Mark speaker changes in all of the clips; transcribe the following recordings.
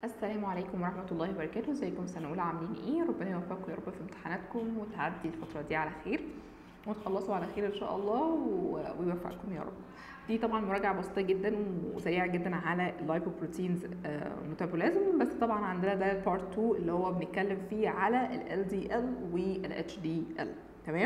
Speaker 1: السلام عليكم ورحمة الله وبركاته ازيكم سنة أولى عاملين ايه ربنا يوفقكم يا رب في امتحاناتكم وتعدي الفترة دي على خير وتخلصوا على خير ان شاء الله و- ويوفقكم يا رب دي طبعا مراجعة بسيطة جدا وسريعة جدا على اللايبوبروتينز ميتابوليزم بس طبعا عندنا ده بارت 2 اللي هو بنتكلم فيه على ال LDL وال HDL تمام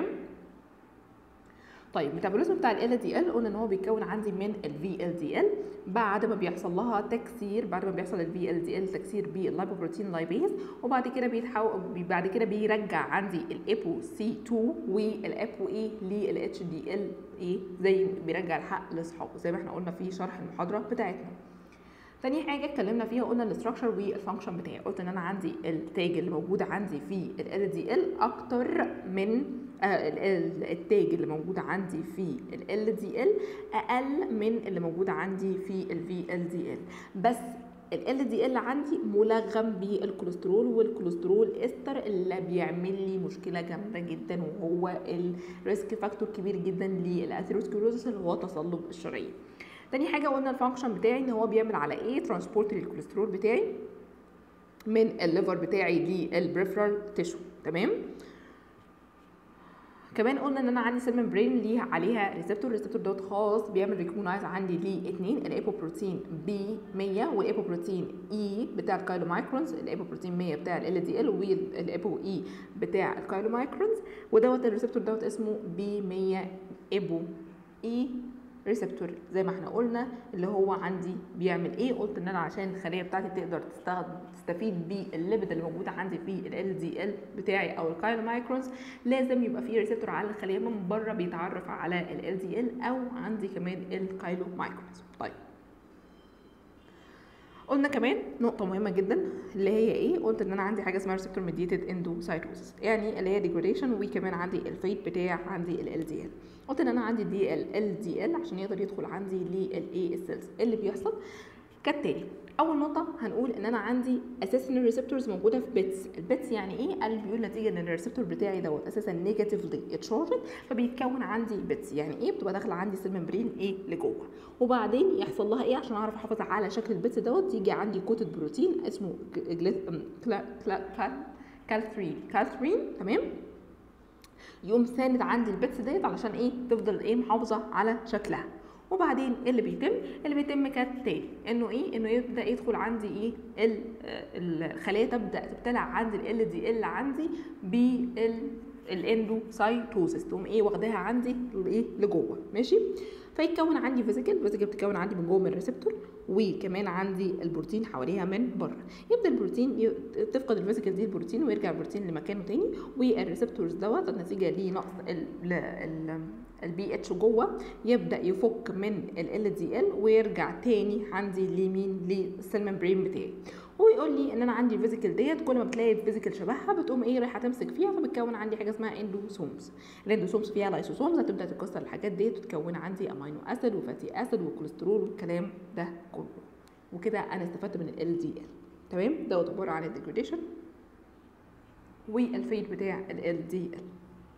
Speaker 1: طيب الميتابوليزم بتاع ال LDL قلنا ان هو بيتكون عندي من ال VLDL بعد ما بيحصل لها تكسير بعد ما بيحصل ال VLDL تكسير باللايبوبروتين لايبيز وبعد كده بيتحول بعد كده بيرجع عندي الابو سي 2 والابو اي لل HDL ايه زي بيرجع الحق لاصحابه زي ما احنا قلنا في شرح المحاضره بتاعتنا تاني حاجة اتكلمنا فيها قلنا الاستراكشر والفانكشن بتاعي قلت ان انا عندي التاج اللي موجود عندي في ال LDL اكتر من آه ال- ال- التاج اللي موجود عندي في ال LDL اقل من اللي موجود عندي في ال VLDL بس ال LDL عندي ملغم بالكوليسترول والكوليسترول استر اللي بيعمل لي مشكله جامده جدا وهو الريسك فاكتور كبير جدا للاثيروسكلوروسيس اللي هو تصلب الشرايين تاني حاجه قلنا الفانكشن بتاعي ان هو بيعمل على ايه ترانسبورت للكوليسترول بتاعي من الليفر بتاعي للبريفرال تيشو تمام كمان قلنا ان انا عندي سيل ممبرين ليه عليها ريسبتور الريسبتور دوت خاص بيعمل ريكومنايز عندي لاثنين الايبوبروتين بي 100 والايبوبروتين اي بتاع الكايلومايكرونز الايبوبروتين 100 بتاع ال دي ال والايبو اي بتاع الكايلومايكرونز ودوت الريسبتور دوت اسمه بي 100 ايبو اي ريسبتور زي ما احنا قلنا اللي هو عندي بيعمل ايه قلت ان انا عشان الخليه بتاعتي تقدر تستخدم تستفيد بالليبيد اللي موجوده عندي في ال دي ال بتاعي او الكايلومايكرونز لازم يبقى في ريسبتور على الخليه من بره بيتعرف على ال دي ال او عندي كمان الكايلومايكرونز طيب قلنا كمان نقطة مهمة جدا اللي هي ايه؟ قلت ان انا عندي حاجة اسمها receptor mediated endocytosis يعني اللي هي degradation وكمان عندي الفيت بتاع عندي ال LDL قلت ان انا عندي دي ال LDL عشان يقدر يدخل عندي للايه السيلز اللي بيحصل كالتالي اول نقطه هنقول ان انا عندي اساسا الريسبتورز موجوده في بيتس البيتس يعني ايه قال بيقول نتيجه ان الريسبتور بتاعي دوت اساسا نيجاتيفلي اتشارجد فبيتكون عندي بيتس يعني ايه بتبقى داخله عندي سيل ممبرين ايه لجوه وبعدين يحصل لها ايه عشان اعرف احافظ على شكل البيتس دوت يجي عندي كوتد بروتين اسمه كالثرين كالثرين تمام يقوم ساند عندي البيتس ديت علشان ايه تفضل ايه محافظه على شكلها وبعدين ايه اللي بيتم اللي بيتم كالتالي انه ايه انه يبدا يدخل عندي ايه ال- الخلايا تبدا تبتلع عندي ال دي ال عندي بال الاندوسايتوزس تقوم ايه واخداها عندي ايه لجوه ماشي فيتكون عندي فيزيكال فيزيكال بتتكون عندي من جوه من الريسبتور وكمان عندي البروتين حواليها من بره يبدا البروتين ي- تفقد الفيزيكال دي البروتين ويرجع البروتين لمكانه تاني والريسبتورز دوت نتيجه لنقص ال ال البي اتش جوه يبدا يفك من ال دي ال ويرجع تاني عندي لمين للسيل ممبرين بتاعي ويقول لي ان انا عندي الفيزيكال ديت كل ما بتلاقي الفيزيكال شبهها بتقوم ايه رايحه تمسك فيها فبتكون عندي حاجه اسمها اندوسومز الاندوسومز فيها لايسوسومز هتبدا تكسر الحاجات ديت وتكون عندي امينو اسيد وفاتي اسيد وكوليسترول والكلام ده كله وكده انا استفدت من ال دي ال تمام دوت عباره عن الديجريديشن والفيد بتاع ال دي ال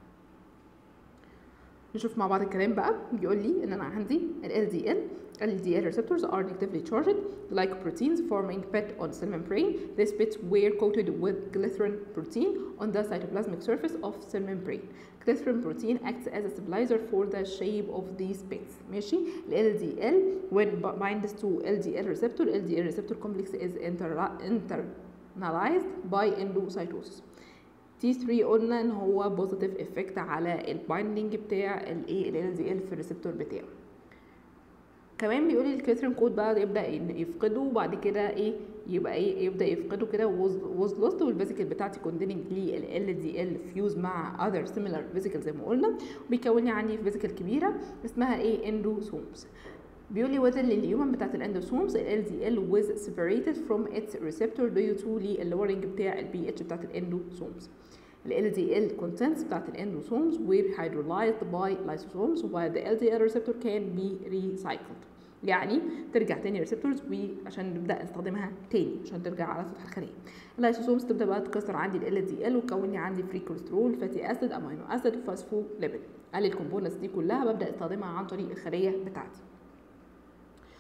Speaker 1: نشوف مع بعض الكلام بقى بيقول لي ان انا عندي ال LDL LDL receptors are negatively charged like proteins forming pit on cell membrane. These pits were coated with glycerin protein on the cytoplasmic surface of cell membrane. Glycerin protein acts as a stabilizer for the shape of these pits. ماشي ال LDL when binds to LDL receptor LDL receptor complex is inter- internalized by endocytosis. تي 3 قلنا ان هو بوزيتيف افكت على البايندنج بتاع الايه ال دي ال في الريسبتور بتاعه كمان بيقول لي الكيثرين كود بقى يبدا يفقده وبعد كده ايه يبقى ايه يبدا يفقده كده ووز لوست والفيزيكال بتاعتي كونديننج لل دي ال فيوز مع اذر سيميلار فيزيكال زي ما قلنا وبيكون لي عندي فيزيكال كبيره اسمها ايه اندوسومز بيقول لي whether الهيومن بتاعت الاندوسومز ال LDL was separated from its receptor due to اللورنج بتاع البي اتش بتاعت الاندوسومز ال LDL contents بتاعت الاندوسومز were hydrolyzed by lysosomes while the LDL receptor can be recycled يعني ترجع تاني ريسبتورز وعشان نبدا نستخدمها تاني عشان ترجع على سطح الخليه اللايسوسومز تبدا بقى تكسر عندي ال دي ال وتكون لي عندي فري كوليسترول فاتي اسيد امينو اسيد فوسفوليبيد قال الكومبوننتس دي كلها ببدا استخدمها عن طريق الخليه بتاعتي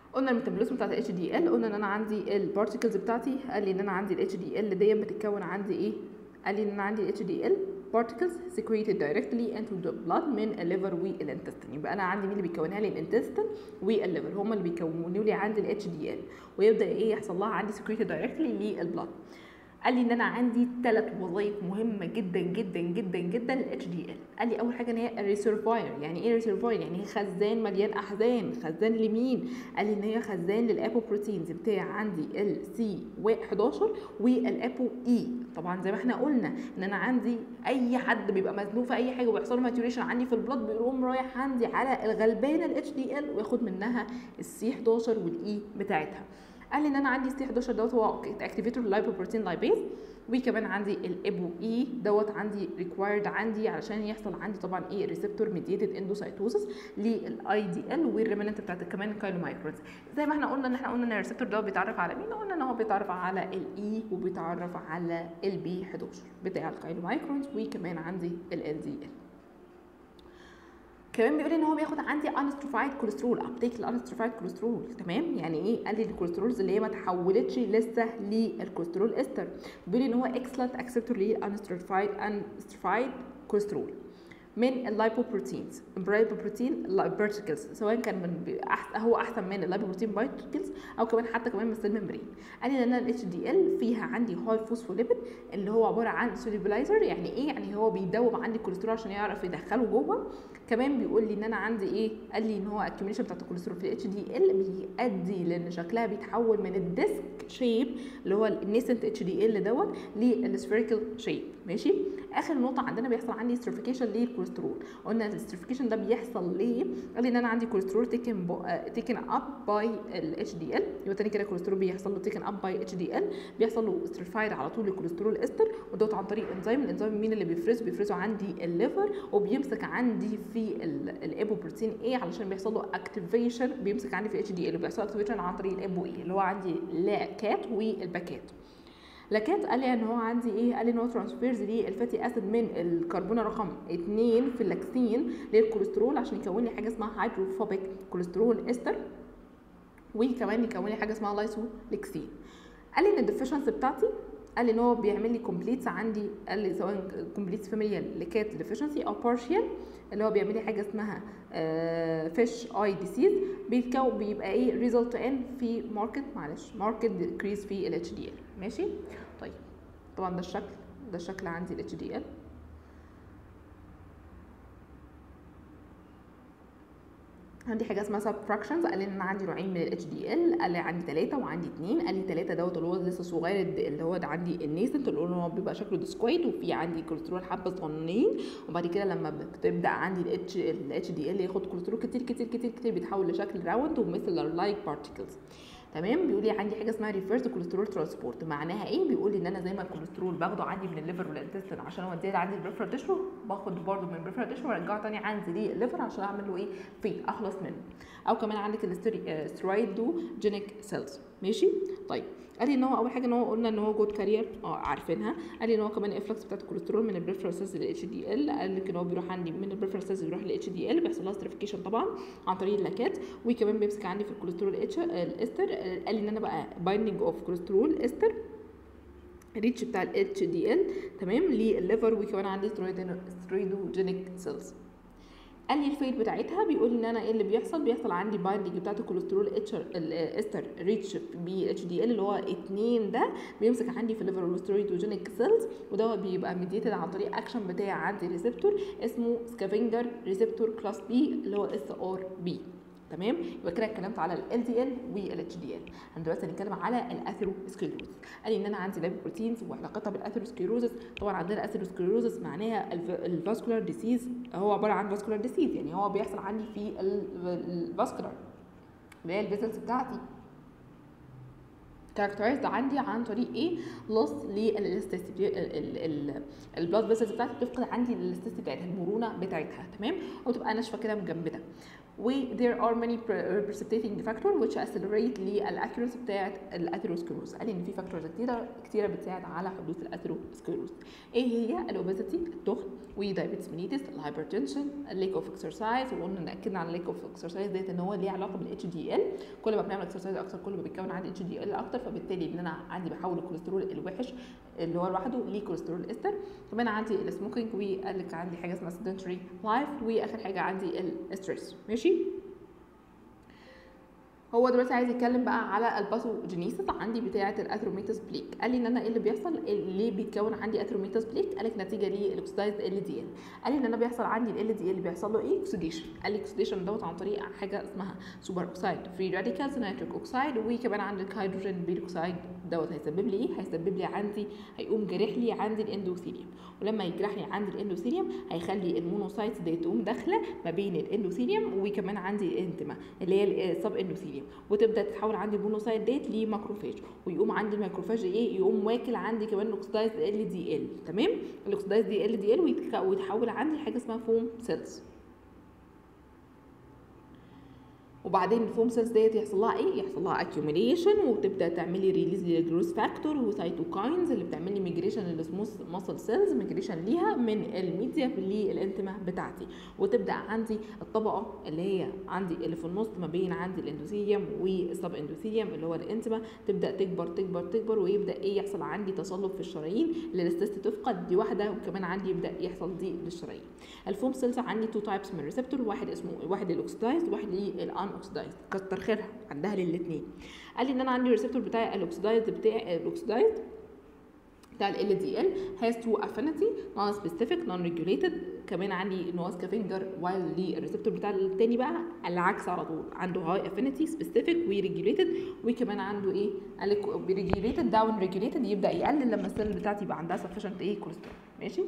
Speaker 1: قلنا الميتابوليزم بتاعت ال HDL قلنا ان انا عندي البارتيكلز بتاعتي قال لي ان انا عندي ال HDL دي بتتكون عندي ايه قال لي ان انا عندي ال HDL particles secreted directly into the blood من الليفر والانتستين يبقى انا عندي مين اللي بيكونها لي الانتستين والليفر هما اللي بيكونوا لي عندي ال HDL ويبدا ايه يحصل لها عندي secreted directly للبلاد قال لي ان انا عندي ثلاث وظائف مهمه جدا جدا جدا جدا للاتش دي ال قال لي اول حاجه ان هي الريسيرفاير يعني ايه ريسيرفاير يعني هي خزان مليان احزان خزان لمين قال لي ان هي خزان للابوبروتينز بتاع عندي السي 11 والابو اي طبعا زي ما احنا قلنا ان انا عندي اي حد بيبقى مزنوق في اي حاجه وبيحصل له ماتوريشن عندي في البلاد بيقوم رايح عندي على الغلبانه الاتش دي ال وياخد منها السي 11 والاي بتاعتها قال لي ان انا عندي سي 11 دوت هو اكتيفيتور لايبوبروتين لايبيز وكمان عندي الابو اي دوت عندي ريكوايرد عندي علشان يحصل عندي طبعا ايه ريسبتور ميديتد اندوسايتوزس للاي دي ال والريمننت بتاعت كمان الكايلومايكرونز زي ما احنا قلنا ان احنا قلنا ان الريسبتور دوت بيتعرف على مين قلنا ان هو بيتعرف على الاي وبيتعرف على البي 11 بتاع الكايلومايكرونز وكمان عندي ال دي ال كمان بيقول ان هو بياخد عندي انستروفايد كوليسترول ابتيك الانستروفايد كوليسترول تمام يعني ايه قال لي الكوليسترولز اللي هي ما اتحولتش لسه للكوليسترول استر بيقول ان هو اكسلنت اكسبتور للانستروفايد انستروفايد كوليسترول من اللايبوبروتينز اللايبوبروتين بارتكلز سواء كان من أحسن هو احسن من اللايبوبروتين بارتكلز او كمان حتى كمان من السيل ممبرين قال لي ان انا الاتش دي ال فيها عندي هاي فوسفوليبيد اللي هو عباره عن سوليبلايزر يعني ايه يعني هو بيدوب عندي الكوليسترول عشان يعرف يدخله جوه كمان بيقول لي ان انا عندي ايه قال لي ان هو اكيوميشن بتاعت الكوليسترول في الاتش دي ال بيؤدي لان شكلها بيتحول من الديسك شيب اللي هو النيسنت اتش دي ال دوت للسفيريكال شيب ماشي اخر نقطه عندنا بيحصل عندي ستريفيكيشن للكوليسترول قلنا الستريفيكيشن ده بيحصل ليه قال لي ان انا عندي كوليسترول تيكن تيكن اب باي الاتش دي ال يبقى تاني كده الكوليسترول بيحصل له تيكن اب باي اتش دي ال بيحصل له ستريفايد على طول الكوليسترول استر ودوت عن طريق انزيم الانزيم مين اللي بيفرزه بيفرزه عندي الليفر وبيمسك عندي في الابوبروتين ايه علشان بيحصل له اكتيفيشن بيمسك عندي في اتش دي ال وبيحصل اكتيفيشن عن طريق الابو اي اللي هو عندي لاكات والباكات لاكات قال لي ان هو عندي ايه قال لي ان هو ترانسفيرز للفاتي اسيد من الكربونه رقم 2 في اللاكسين للكوليسترول عشان يكون لي حاجه اسمها هيدروفوبيك كوليسترول استر وكمان يكون لي حاجه اسمها لايسوليكسين قال لي ان الديفيشنسي بتاعتي قال لي ان هو بيعمل لي كومبليتس عندي قال لي سواء كومبليتس فاميليال لكات ديفيشنسي او بارشيال اللي هو بيعمل لي حاجه اسمها فيش اي ديسيز بيتكون بيبقى ايه ريزلت ان في ماركت معلش ماركت ديكريز في الاتش دي ال ماشي طيب طبعا ده الشكل ده الشكل عندي الاتش دي ال عندي حاجه اسمها سب فراكشنز قال لي ان انا عندي نوعين من الاتش دي ال قال لي عندي ثلاثه وعندي اثنين قال لي ثلاثه دوت اللي هو لسه صغير اللي هو ده عندي النيسنت اللي هو بيبقى شكله ديسكويد وفي عندي كوليسترول حبه صغننين وبعد كده لما بتبدا عندي الاتش الاتش دي ال ياخد كوليسترول كتير كتير كتير كتير بيتحول لشكل راوند ومثل لايك بارتكلز تمام بيقول لي عندي حاجه اسمها ريفيرس كوليسترول ترانسبورت معناها ايه بيقول لي ان انا زي ما الكوليسترول باخده عندي من الليفر والانتستين عشان اوديه عندي البريفرال تيشو باخد برده من البريفرال تيشو وارجعه تاني عندي للليفر عشان اعمل له ايه في اخلص منه او كمان عندك السترايدوجينيك سيلز ماشي طيب قال لي ان هو اول حاجه ان هو قلنا ان هو جود كارير اه عارفينها قال لي ان هو كمان افلكس بتاعت الكوليسترول من البريفرال سيلز للاتش دي ال قال لك ان هو بيروح عندي من البريفرال سيلز بيروح للاتش دي ال بيحصل لها ستريفيكيشن طبعا عن طريق اللاكات وكمان بيمسك عندي في الكوليسترول اتش الاستر قال لي ان انا بقى بايندنج اوف كوليسترول استر ريتش بتاع الاتش دي ال تمام للليفر وكمان عندي سترويدوجينيك سيلز قال لي الفيت بتاعتها بيقول ان انا ايه اللي بيحصل بيحصل عندي بايندنج بتاعت الكوليسترول اتش الاستر ريتش بي اتش دي ال اللي هو 2 ده بيمسك عندي في الليفر والسترويدوجينيك سيلز وده بيبقى ميديتد عن طريق اكشن بتاع عندي ريسبتور اسمه سكافنجر ريسبتور كلاس بي اللي هو اس ار بي تمام يبقى كده اتكلمت على ال دي ال والاتش دي ال احنا دلوقتي هنتكلم على الاثيروسكليروز قال لي ان انا عندي لايبوبروتينز وعلاقتها بالاثيروسكليروزس طبعا عندنا الاثيروسكليروزس معناها الفاسكولار ديسيز هو عباره عن فاسكولار ديسيز يعني هو بيحصل عندي في الفاسكولار اللي هي الفيزلز بتاعتي كاركترايزد عندي عن طريق ايه لوس للاستيستي البلاد فيسلز بتاعتي بتفقد عندي الاستيستي بتاعتها المرونه بتاعتها تمام وتبقى ناشفه كده مجمده و there are many precipitating factor which accelerate للاكيورنس بتاعه الاثيروسكلروز قال ان في فاكتورز كتيره كتيره بتساعد على حدوث الاثيروسكلروز ايه هي الاوبيزيتي التخن ودايابيتس ميليتس الهايبرتنشن الليك اوف اكسرسايز وقلنا اكدنا على الليك اوف اكسرسايز ديت ان هو ليه علاقه بالاتش دي ال كل ما بنعمل اكسرسايز اكتر كل ما بيتكون عندي اتش دي ال اكتر فبالتالي ان انا عندي بحول الكوليسترول الوحش اللي هو لوحده لكوليسترول استر كمان عندي السموكينج وقال لك عندي حاجه اسمها سيدنتري لايف واخر حاجه عندي الستريس ماشي هو دلوقتي عايز يتكلم بقى على الباثوجينيسيس عندي بتاعه الاثروميتاس بليك قال لي ان انا ايه اللي بيحصل ليه بيتكون عندي اثروميتاس بليك قال لك نتيجه للاكسدايز ال دي ال قال لي ان انا بيحصل عندي ال دي ال بيحصل له ايه اكسديشن قال لي اكسديشن دوت عن طريق حاجه اسمها سوبر اوكسايد فري راديكالز نيتريك اوكسايد وكمان عندك هيدروجين بيروكسايد دوت هيسبب لي ايه هيسبب لي عندي هيقوم جارح لي عندي الاندوثيليوم ولما يجرح لي عندي الاندوثيليوم هيخلي المونوسايتس دي تقوم داخله ما بين الاندوثيليوم وكمان عندي الانتما اللي هي السب اندوثيليوم وتبدا تتحول عندي المونوسايت ديت لماكروفاج ويقوم عندي الماكروفاج ايه يقوم واكل عندي كمان الاكسدايز ال دي ال تمام الاكسدايز دي ال دي ال ويتحول عندي حاجه اسمها فوم سيلز وبعدين الفوم سيلز ديت يحصل لها ايه يحصل لها اكيوميليشن وتبدا تعمل لي ريليز للجروث فاكتور وسايتوكاينز اللي بتعمل لي ميجريشن للسموث ماسل سيلز ميجريشن ليها من الميديا للانتما بتاعتي وتبدا عندي الطبقه اللي هي عندي اللي في النص ما بين عندي الاندوثيليوم والسب اندوثيليوم اللي هو الانتما تبدا تكبر تكبر تكبر ويبدا ايه يحصل عندي تصلب في الشرايين الاستست تفقد دي واحده وكمان عندي يبدا يحصل دي للشرايين الفوم سيلز عندي تو تايبس من الريسبتور واحد اسمه واحد الاكسدايزد واحد للان اوكسدايزد كتر خيرها عندها للاثنين قال لي ان انا عندي الريسبتور بتاعي الاكسدايزد بتاع الاكسدايزد بتاع ال دي ال has two affinity non specific non regulated كمان عندي ان هو سكافنجر وايل للريسبتور بتاع التاني بقى العكس على طول عنده هاي افينيتي سبيسيفيك وريجوليتد وكمان عنده ايه قال لك ريجوليتد داون ريجوليتد يبدا يقلل لما السيل بتاعتي يبقى عندها سفشنت ايه كوليسترول ماشي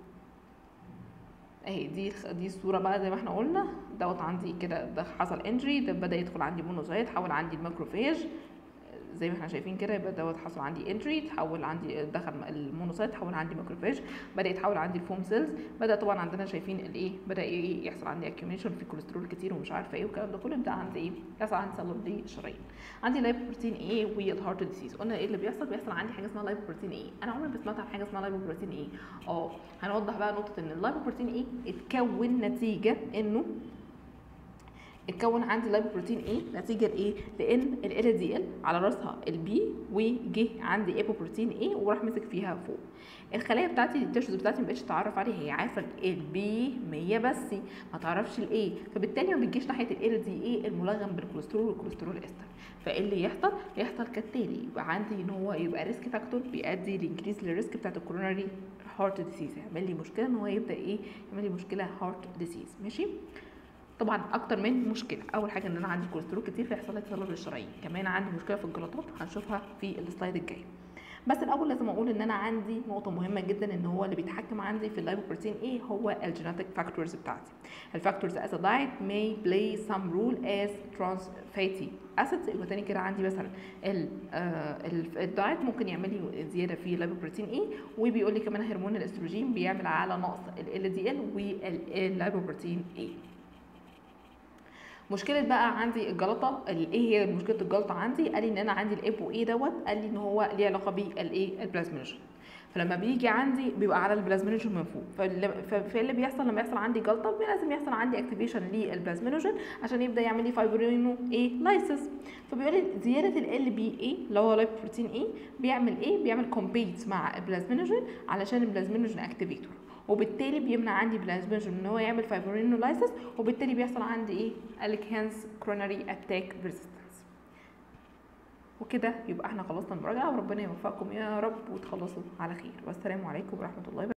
Speaker 1: اهي دي دي الصوره بقى زي ما احنا قلنا دوت عندي كده ده حصل انجري ده بدا يدخل عندي مونوسايت حول عندي الماكروفاج زي ما احنا شايفين كده يبقى دوت حصل عندي انجري تحول عندي دخل المونوسايت تحول عندي ماكروفاج بدا يتحول عندي الفوم سيلز بدا طبعا عندنا شايفين الايه بدا ايه يحصل عندي اكيوميشن في كوليسترول كتير ومش عارفه ايه والكلام ده كله بدا عندي ايه يحصل عندي تصلب للشرايين عندي لايبوبروتين ايه والهارت ديزيز قلنا ايه اللي بيحصل بيحصل عندي حاجه اسمها لايبوبروتين ايه انا عمري ما سمعت عن حاجه اسمها لايبوبروتين ايه اه هنوضح بقى نقطه ان اللايبوبروتين ايه اتكون نتيجه انه اتكون عندي لايبوبروتين ايه نتيجه لايه لان ال دي ال على راسها البي وجه عندي ايبوبروتين ايه وراح مسك فيها فوق الخلايا بتاعتي التشوز بتاعتي ما بقتش تعرف عليها هي عارفه البي 100 بس ما تعرفش الايه فبالتالي ما بتجيش ناحيه ال دي ايه الملغم بالكوليسترول والكوليسترول استر فايه اللي يحصل يحصل كالتالي يبقى عندي ان هو يبقى ريسك فاكتور بيؤدي لانكريز للريسك بتاعت الكوروناري هارت ديزيز يعمل لي مشكله ان هو يبدا ايه يعمل لي مشكله هارت ديزيز ماشي طبعا اكتر من مشكله اول حاجه ان انا عندي كوليسترول كتير فيحصل لي تصلب للشرايين كمان عندي مشكله في الجلطات هنشوفها في السلايد الجاي بس الاول لازم اقول ان انا عندي نقطه مهمه جدا ان هو اللي بيتحكم عندي في اللايبوبروتين ايه هو الجينيتك فاكتورز بتاعتي الفاكتورز as a diet may play some role as trans fatty acids يبقى تاني كده عندي مثلا الدايت ممكن يعمل لي زياده في اللايبوبروتين ايه وبيقول لي كمان هرمون الاستروجين بيعمل على نقص ال دي ال واللايبوبروتين ايه مشكله بقى عندي الجلطه ايه هي مشكله الجلطه عندي قال لي ان انا عندي الايبو ايه دوت قال لي ان هو ليه علاقه بالايه البلازمينوجين فلما بيجي عندي بيبقى على البلازمينوجين من فوق فاللي بيحصل لما يحصل عندي جلطه لازم يحصل عندي اكتيفيشن للبلازمينوجين عشان يبدا يعمل لي فايبرينو ايه لايسيس فبيقول لي زياده ال بي اي اللي هو لايبوبروتين ايه بيعمل ايه بيعمل كومبيت مع البلازمينوجين علشان البلازمينوجين اكتيفيتور وبالتالي بيمنع عندي بلازمينوجين ان هو يعمل فايبرينولايسيس وبالتالي بيحصل عندي ايه قالك هانس كروناري اتاك ريزيستنس وكده يبقى احنا خلصنا المراجعه وربنا يوفقكم يا رب وتخلصوا على خير والسلام عليكم ورحمه الله وبركاته